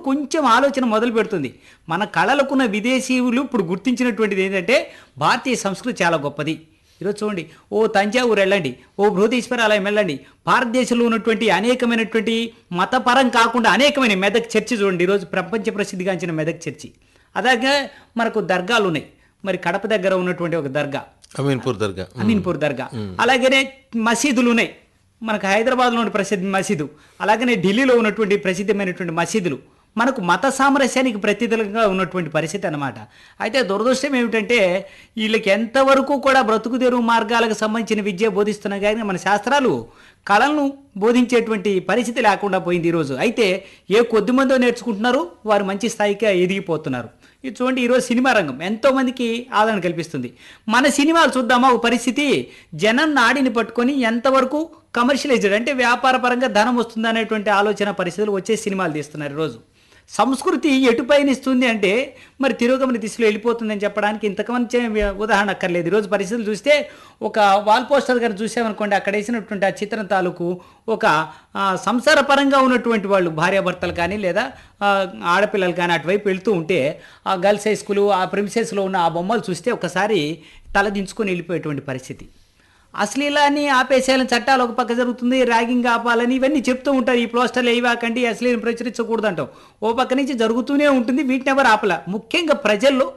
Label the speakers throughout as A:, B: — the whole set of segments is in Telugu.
A: కొంచెం ఆలోచన మొదలు పెడుతుంది మన కళలకున్న విదేశీయులు ఇప్పుడు గుర్తించినటువంటిది ఏంటంటే భారతీయ సంస్కృతి చాలా గొప్పది ఈరోజు చూడండి ఓ తంజావూరు వెళ్ళండి ఓ బృహదీశ్వరాలయం వెళ్ళండి భారతదేశంలో ఉన్నటువంటి అనేకమైనటువంటి మతపరం కాకుండా అనేకమైన మెదక్ చర్చి చూడండి ఈరోజు ప్రపంచ ప్రసిద్ధిగాంచిన మెదక్ చర్చి అలాగే మనకు దర్గాలు ఉన్నాయి మరి కడప దగ్గర ఉన్నటువంటి ఒక దర్గా
B: అమీన్పూర్ దర్గా
A: అమీన్పూర్ దర్గా అలాగనే మసీదులు ఉన్నాయి మనకు హైదరాబాద్లో ఉన్న ప్రసిద్ధ మసీదు అలాగనే ఢిల్లీలో ఉన్నటువంటి ప్రసిద్ధమైనటువంటి మసీదులు మనకు మత సామరస్యానికి ప్రతిదలుగా ఉన్నటువంటి పరిస్థితి అన్నమాట అయితే దురదృష్టం ఏమిటంటే వీళ్ళకి ఎంతవరకు కూడా బ్రతుకు తెరువు మార్గాలకు సంబంధించిన విద్య బోధిస్తున్నా కానీ మన శాస్త్రాలు కళలను బోధించేటువంటి పరిస్థితి లేకుండా పోయింది ఈరోజు అయితే ఏ కొద్ది మందో నేర్చుకుంటున్నారు వారు మంచి స్థాయికి ఎదిగిపోతున్నారు ఇది చూడండి ఈరోజు సినిమా రంగం ఎంతో మందికి ఆదరణ కల్పిస్తుంది మన సినిమాలు చూద్దామా ఒక పరిస్థితి జనం నాడిని పట్టుకొని ఎంతవరకు కమర్షియలైజ్డ్ అంటే వ్యాపార పరంగా ధనం వస్తుందా అనేటువంటి ఆలోచన పరిస్థితులు వచ్చే సినిమాలు తీస్తున్నారు ఈరోజు సంస్కృతి ఎటు పయనిస్తుంది అంటే మరి తిరోగమన దిశలో వెళ్ళిపోతుందని చెప్పడానికి ఇంతకుమంది ఉదాహరణ అక్కర్లేదు ఈరోజు పరిస్థితులు చూస్తే ఒక వాల్ పోస్టర్ గారు చూసామనుకోండి అక్కడ వేసినటువంటి ఆ చిత్రం తాలూకు ఒక ఆ, సంసార పరంగా ఉన్నటువంటి వాళ్ళు భార్యాభర్తలు కానీ లేదా ఆ, ఆడపిల్లలు కానీ అటువైపు వెళ్తూ ఉంటే ఆ గర్ల్స్ హై స్కూలు ఆ ప్రిమిసెస్లో ఉన్న ఆ బొమ్మలు చూస్తే ఒకసారి తల దించుకొని వెళ్ళిపోయేటువంటి పరిస్థితి అశ్లీలాన్ని ఆపేసేయాలని చట్టాలు ఒక పక్క జరుగుతుంది ర్యాగింగ్ ఆపాలని ఇవన్నీ చెప్తూ ఉంటారు ఈ పోస్టర్లు వేయవాకండి అశ్లీలం ప్రచురించకూడదు అంటాం ఓ పక్క నుంచి జరుగుతూనే ఉంటుంది వీటిని ఎవరు ఆపల ముఖ్యంగా ప్రజల్లో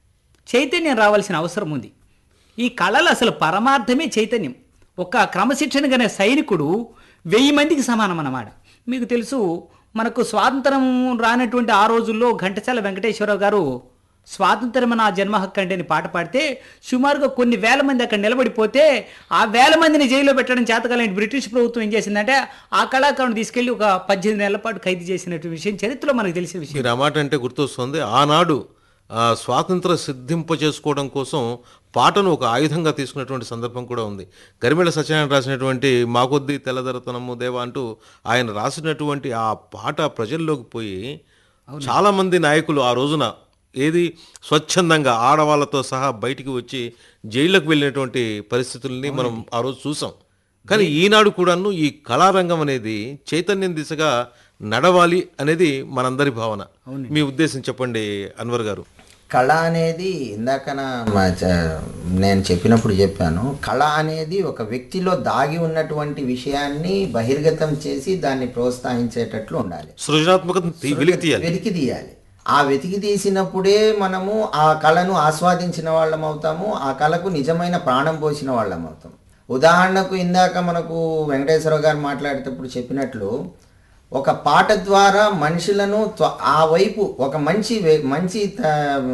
A: చైతన్యం రావాల్సిన అవసరం ఉంది ఈ కళలు అసలు పరమార్థమే చైతన్యం ఒక క్రమశిక్షణ గల సైనికుడు వెయ్యి మందికి సమానం అన్నమాట మీకు తెలుసు మనకు స్వాతంత్రం రానటువంటి ఆ రోజుల్లో ఘంటసాల వెంకటేశ్వరరావు గారు స్వాతంత్రం నా జన్మ హక్కు అంటే అని పాట పాడితే సుమారుగా కొన్ని వేల మంది అక్కడ నిలబడిపోతే ఆ వేల మందిని జైల్లో పెట్టడం చేతకాలని బ్రిటిష్ ప్రభుత్వం ఏం చేసిందంటే ఆ కళాకారుని తీసుకెళ్లి ఒక పద్దెనిమిది నెలల పాటు ఖైదు చేసినటువంటి విషయం చరిత్రలో మనకు తెలిసిన విషయం
B: మీరు ఆ మాట అంటే గుర్తొస్తుంది ఆనాడు ఆ, స్వాతంత్ర సిద్ధింప చేసుకోవడం కోసం పాటను ఒక ఆయుధంగా తీసుకున్నటువంటి సందర్భం కూడా ఉంది గరిమెళ్ళ సత్యనారాయణ రాసినటువంటి మాకొద్ది తెల్లదరతనము దేవా అంటూ ఆయన రాసినటువంటి ఆ పాట ప్రజల్లోకి పోయి చాలా మంది నాయకులు ఆ రోజున ఏది స్వచ్ఛందంగా ఆడవాళ్ళతో సహా బయటికి వచ్చి జైళ్ళకు వెళ్ళినటువంటి పరిస్థితుల్ని మనం ఆ రోజు చూసాం కానీ ఈనాడు కూడాను ఈ కళారంగం అనేది చైతన్యం దిశగా నడవాలి అనేది మనందరి భావన మీ ఉద్దేశం చెప్పండి అన్వర్ గారు
C: కళ అనేది ఇందాక నా- మా చ- నేను చెప్పినప్పుడు చెప్పాను కళ అనేది ఒక వ్యక్తిలో దాగి ఉన్నటువంటి విషయాన్ని బహిర్గతం చేసి దాన్ని ప్రోత్సహించేటట్లు ఉండాలి
B: సృజనాత్మకత తీ- వెలికి తీయాలి
C: వెతికి తీయాలి ఆ వెతికి తీసినప్పుడే మనము ఆ కళను ఆస్వాదించిన వాళ్ళం అవుతాము ఆ కళకు నిజమైన ప్రాణం పోసిన వాళ్ళం అవుతాం ఉదాహరణకు ఇందాక మనకు వెంకటేశ్వర గారు మాట్లాడేటప్పుడు చెప్పినట్లు ఒక పాట ద్వారా మనుషులను త్వ- ఆ వైపు ఒక మంచి వే- మంచి ఆ,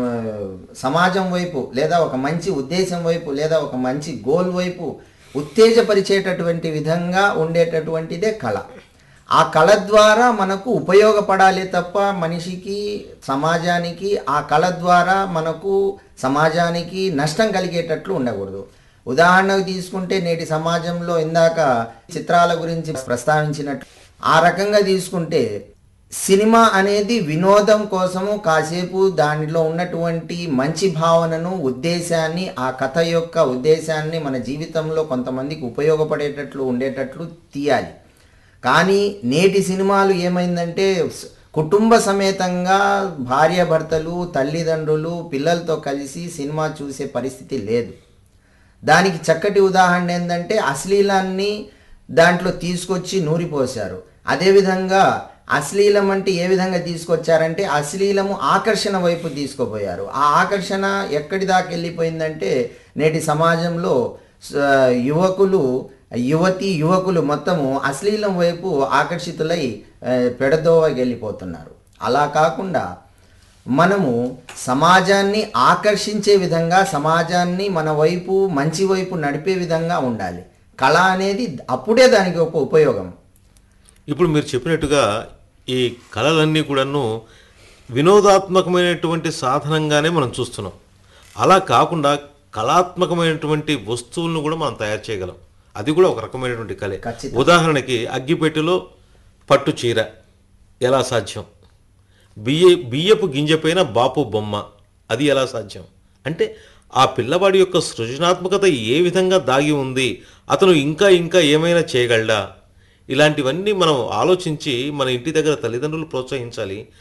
C: సమాజం వైపు లేదా ఒక మంచి ఉద్దేశం వైపు లేదా ఒక మంచి గోల్ వైపు ఉత్తేజపరిచేటటువంటి విధంగా ఉండేటటువంటిదే కళ ఆ కళ ద్వారా మనకు ఉపయోగపడాలి తప్ప మనిషికి సమాజానికి ఆ కళ ద్వారా మనకు సమాజానికి నష్టం కలిగేటట్లు ఉండకూడదు ఉదాహరణకు తీసుకుంటే నేటి సమాజంలో ఇందాక చిత్రాల గురించి ప్రస్తావించినట్టు ఆ రకంగా తీసుకుంటే సినిమా అనేది వినోదం కోసము కాసేపు దానిలో ఉన్నటువంటి మంచి భావనను ఉద్దేశాన్ని ఆ కథ యొక్క ఉద్దేశాన్ని మన జీవితంలో కొంతమందికి ఉపయోగపడేటట్లు ఉండేటట్లు తీయాలి కానీ నేటి సినిమాలు ఏమైందంటే స్- కుటుంబ సమేతంగా భార్యాభర్తలు తల్లిదండ్రులు పిల్లలతో కలిసి సినిమా చూసే పరిస్థితి లేదు దానికి చక్కటి ఉదాహరణ ఏంటంటే అశ్లీలాన్ని దాంట్లో తీసుకొచ్చి నూరిపోశారు అదేవిధంగా అశ్లీలం అంటే ఏ విధంగా తీసుకొచ్చారంటే అశ్లీలము ఆకర్షణ వైపు తీసుకుపోయారు ఆ ఆకర్షణ ఎక్కడి దాకా వెళ్ళిపోయిందంటే నేటి సమాజంలో స- యువకులు యువతి యువకులు మొత్తము అశ్లీలం వైపు ఆకర్షితులై ఆ, పెడదోవకి వెళ్ళిపోతున్నారు అలా కాకుండా మనము సమాజాన్ని ఆకర్షించే విధంగా సమాజాన్ని మన వైపు మంచి వైపు నడిపే విధంగా ఉండాలి కళ అనేది అప్పుడే దానికి ఒక ఉపయోగం
B: ఇప్పుడు మీరు చెప్పినట్టుగా ఈ కళలన్నీ కూడాను వినోదాత్మకమైనటువంటి సాధనంగానే మనం చూస్తున్నాం అలా కాకుండా కళాత్మకమైనటువంటి వస్తువులను కూడా మనం తయారు చేయగలం అది కూడా ఒక రకమైనటువంటి కళే
C: ఖచ్చితంగా.
B: ఉదాహరణకి అగ్గిపెట్టెలో పట్టు చీర ఎలా సాధ్యం బియ్య బియ్యపు గింజపైన బాపు బొమ్మ అది ఎలా సాధ్యం అంటే ఆ పిల్లవాడి యొక్క సృజనాత్మకత ఏ విధంగా దాగి ఉంది అతను ఇంకా ఇంకా ఏమైనా చేయగలడా ఇలాంటివన్నీ మనం ఆలోచించి మన ఇంటి దగ్గర తల్లిదండ్రులు ప్రోత్సహించాలి